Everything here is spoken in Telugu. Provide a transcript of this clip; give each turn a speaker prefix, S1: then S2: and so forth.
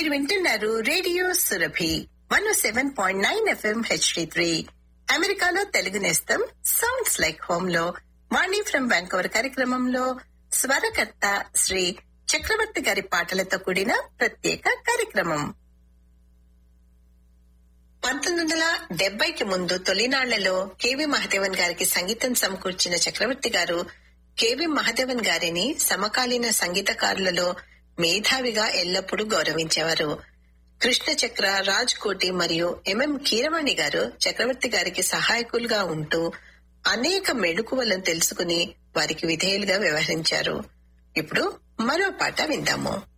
S1: మీరు వింటున్నారు radio Surabhi one seven point nine FM HD three అమెరికాలో తెలుగు నేస్తం సౌండ్స్ లైక్ హోమ్ లో వాణి ఫ్రమ్ బ్యాంకోవర్ కార్యక్రమంలో స్వరకర్త శ్రీ చక్రవర్తి గారి పాటలతో కూడిన ప్రత్యేక కార్యక్రమం పంతొమ్మిది వందల డెబ్బైకి ముందు తొలినాళ్లలో కెవి మహదేవన్ గారికి సంగీతం సమకూర్చిన చక్రవర్తి గారు కెవి మహదేవన్ గారిని సమకాలీన సంగీతకారులలో మేధావిగా ఎల్లప్పుడూ గౌరవించేవారు కృష్ణ చక్ర రాజ్ కోటి మరియు ఎంఎం కీరవాణి గారు చక్రవర్తి గారికి సహాయకులుగా ఉంటూ అనేక మెళుకువలను తెలుసుకుని వారికి విధేయులుగా వ్యవహరించారు ఇప్పుడు మరో పాట విందాము